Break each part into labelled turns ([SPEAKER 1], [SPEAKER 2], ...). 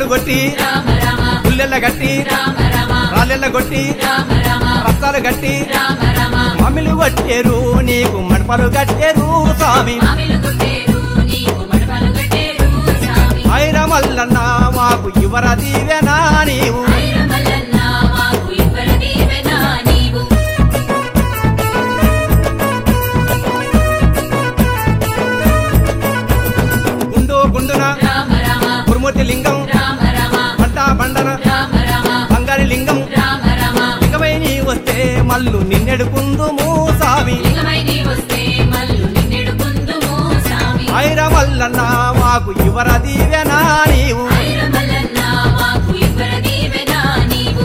[SPEAKER 1] కొట్టి
[SPEAKER 2] రామ రామ
[SPEAKER 1] పుల్లెల్ల గట్టి
[SPEAKER 2] రామ రామ
[SPEAKER 1] రాళ్ళెల్ల కొట్టి
[SPEAKER 2] రామ రామ
[SPEAKER 1] రక్తాలు గట్టి
[SPEAKER 2] రామ రామ
[SPEAKER 1] మమ్మలు కొట్టేరు నీకు మడపలు కట్టేరు స్వామి
[SPEAKER 2] మామిలు కొట్టేరు నీకు మడమలు కట్టేరు స్వామి
[SPEAKER 1] ఐర మల్లన్న మాకు యువర దీవెనా నీవు
[SPEAKER 2] ఐరమల్లన్న మాకు ఇవ్వర దీవెన నీవు
[SPEAKER 1] గుండు గుండున
[SPEAKER 2] రామ రామ
[SPEAKER 1] కురుమూర్తి లింగం
[SPEAKER 2] రామ రామ
[SPEAKER 1] పంట బండన
[SPEAKER 2] రామ రామ
[SPEAKER 1] బంగారి లింగం
[SPEAKER 2] రామ రామ
[SPEAKER 1] లింగమై నీ వస్తే మల్లు నిన్నెడుకుందుము స్వామి
[SPEAKER 2] లింగమై నీ వస్తే మల్లు నిన్నెడుకుందుము స్వామి
[SPEAKER 1] ఐర మల్లన్న మాకు యువర దీవెనా నీవు
[SPEAKER 2] ఐరమల్లన్న మాకు ఇవ్వర దీవెన నీవు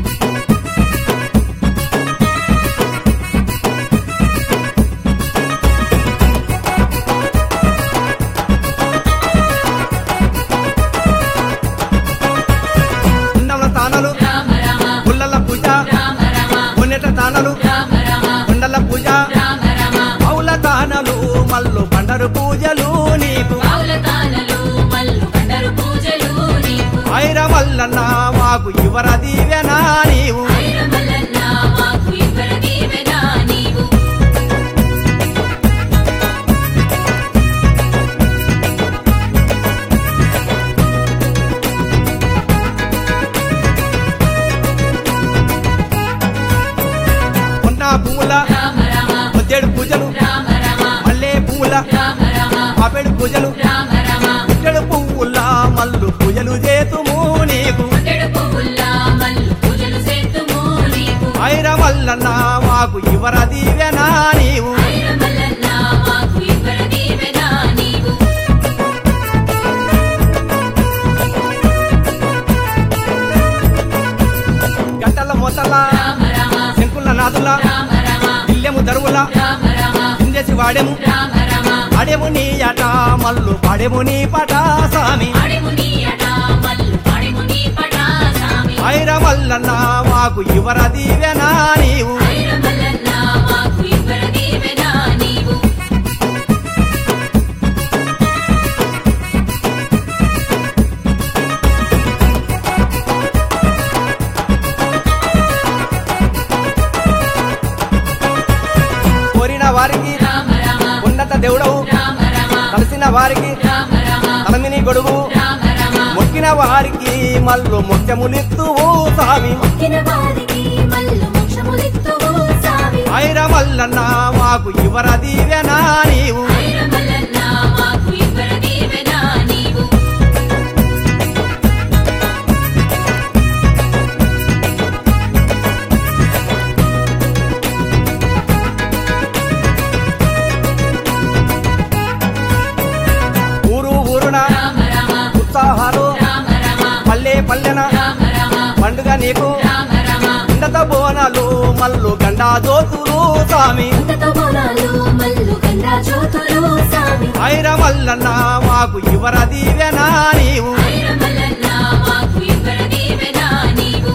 [SPEAKER 1] ఉండల తానలు
[SPEAKER 2] రామ రామ
[SPEAKER 1] పుల్లల పూజ
[SPEAKER 2] రామ రామ
[SPEAKER 1] కొన్నెట తానలు
[SPEAKER 2] రామ రామ
[SPEAKER 1] కొండల పూజ
[SPEAKER 2] రామ రామ
[SPEAKER 1] మౌల తానలు మల్లు పండరు పూజలు నీకు
[SPEAKER 2] పావుల తానలు మల్లు కండరు పూజలు నీకు
[SPEAKER 1] ఐర మల్లన్న మాకు యువర దీవెనా నీవు
[SPEAKER 2] ఐరమల్లన్న మాకు ఇవ్వర దీవెన నీవు
[SPEAKER 1] కొండ పువ్వుల
[SPEAKER 2] రామ రామ
[SPEAKER 1] పొద్దేడు పూజలు
[SPEAKER 2] రామ రామ
[SPEAKER 1] మల్లె పువ్వుల
[SPEAKER 2] రామ రామ
[SPEAKER 1] పాపెడు పూజలు
[SPEAKER 2] రామ రామ
[SPEAKER 1] పుట్టెడు పువ్వుల మల్లు పూజలు చేతుము నీకు
[SPEAKER 2] పుట్టెడు పువ్వుల్లా మల్లు పూజలు చేతుము నీకు
[SPEAKER 1] ఐర మల్లన్న మాకు యువర దీవెనా నీవు
[SPEAKER 2] ఐరమల్లన్న మాకు ఇవ్వర దీవెన నీవు
[SPEAKER 1] గంటల మొతల
[SPEAKER 2] రామ రామ
[SPEAKER 1] శంకుల నాదుల
[SPEAKER 2] రామ రామ
[SPEAKER 1] ఇల్లెము దరువుల
[SPEAKER 2] రామ రామ
[SPEAKER 1] చిందేసి వాడెము
[SPEAKER 2] రామ రామ
[SPEAKER 1] ఆడెము నీ అట మల్లు పాడెము నీ పట స్వామి
[SPEAKER 2] ఆడెము నీ అట మల్లు ఆడెము నీ పట స్వామి
[SPEAKER 1] ఐర మల్లన్న మాకు యువర దీవెనా నీవు
[SPEAKER 2] ఐరమల్లన్న మాకు ఇవ్వర దీవెన నీవు
[SPEAKER 1] కోరిన వారికి
[SPEAKER 2] రామ రామ
[SPEAKER 1] ఉన్నత దేవుడవు
[SPEAKER 2] రామ రామ
[SPEAKER 1] కలిసిన వారికి
[SPEAKER 2] రామ రామ
[SPEAKER 1] తలమిని గొడుగు
[SPEAKER 2] రామ రామ
[SPEAKER 1] మొక్కిన వారికి మల్లు ముఖ్యములిత్తువు స్వామి
[SPEAKER 2] మొక్కిన వారికి మల్లు మోక్షములిత్తువు స్వామి
[SPEAKER 1] ఐర మల్లన్న మాకు యువర దీవెనా నీవు
[SPEAKER 2] ఐరమల్లన్న మాకు ఇవ్వర దీవెన నీవు
[SPEAKER 1] ఊరు ఊరున
[SPEAKER 2] రామ రామ
[SPEAKER 1] ఉత్సాహాలు
[SPEAKER 2] రామ రామ
[SPEAKER 1] పల్లె పల్లెన
[SPEAKER 2] రామ రామ
[SPEAKER 1] పండుగ నీకు
[SPEAKER 2] రామ రామ
[SPEAKER 1] ఉండత బోనాలు మల్లు గండా దోతులు స్వామి
[SPEAKER 2] ఉండతో బోనాలు మల్లు గంగా జ్యోతులు స్వామి
[SPEAKER 1] ఐర మల్లన్న మాకు యువర దీవెనా నీవు
[SPEAKER 2] ఐరమల్లన్న మాకు ఇవ్వర దీవెన నీవు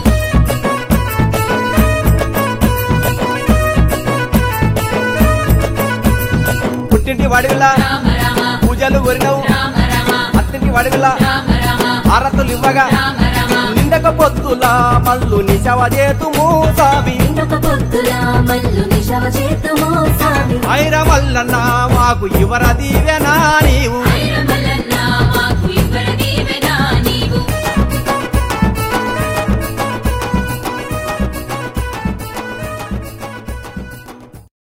[SPEAKER 1] పుట్టింటి వడివిల
[SPEAKER 2] రామ రామ
[SPEAKER 1] పూజలు కొరినవు
[SPEAKER 2] రామ రామ
[SPEAKER 1] అత్తింటి వడివిల
[SPEAKER 2] రామ రామ
[SPEAKER 1] ఆరతులు ఇవ్వగా
[SPEAKER 2] రామ రామ
[SPEAKER 1] నిండక పొద్దుల మల్లు నిశవ చేతుము స్వామి
[SPEAKER 2] ఇంకొక పొద్దుల మల్లు నిశవ చేతుము స్వామి
[SPEAKER 1] ఐర మల్లన్న మాకు యువర దీవెనా నీవు
[SPEAKER 2] ఐరమల్లన్న మాకు